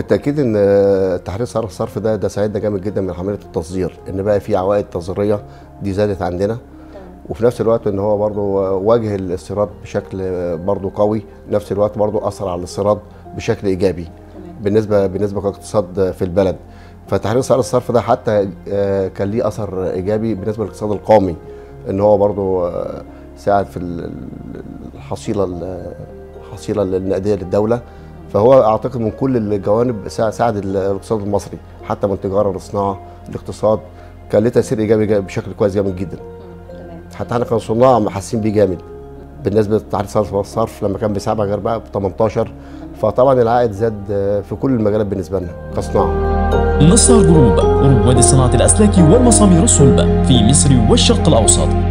بالتاكيد ان آه، تحرير سعر الصرف ده ده ساعدنا جامد جدا من عمليه التصدير ان بقى في عوائد تصديريه دي زادت عندنا وفي نفس الوقت ان هو برضه واجه الاستيراد بشكل برضه قوي نفس الوقت برضه اثر على الاستيراد بشكل ايجابي بالنسبه بالنسبه كاقتصاد في البلد فتحرير سعر الصرف ده حتى آه، كان ليه اثر ايجابي بالنسبه للاقتصاد القومي ان هو برضه آه، ساعد في ال- ال- الحصيله الحصيله النقديه للدوله فهو اعتقد من كل الجوانب ساعد ساعد الاقتصاد المصري حتى من التجاره للصناعه الاقتصاد كان له تاثير ايجابي جا- بشكل كويس جامد جدا حتى احنا كصناع حاسين بيه جامد بالنسبه لتحرير صرف الصرف لما كان بسبعه غير بقى ب 18 فطبعا العائد زاد آه، في كل المجالات بالنسبه لنا كصناعه نصر جروب رواد صناعة الأسلاك والمسامير الصلبة في مصر والشرق الأوسط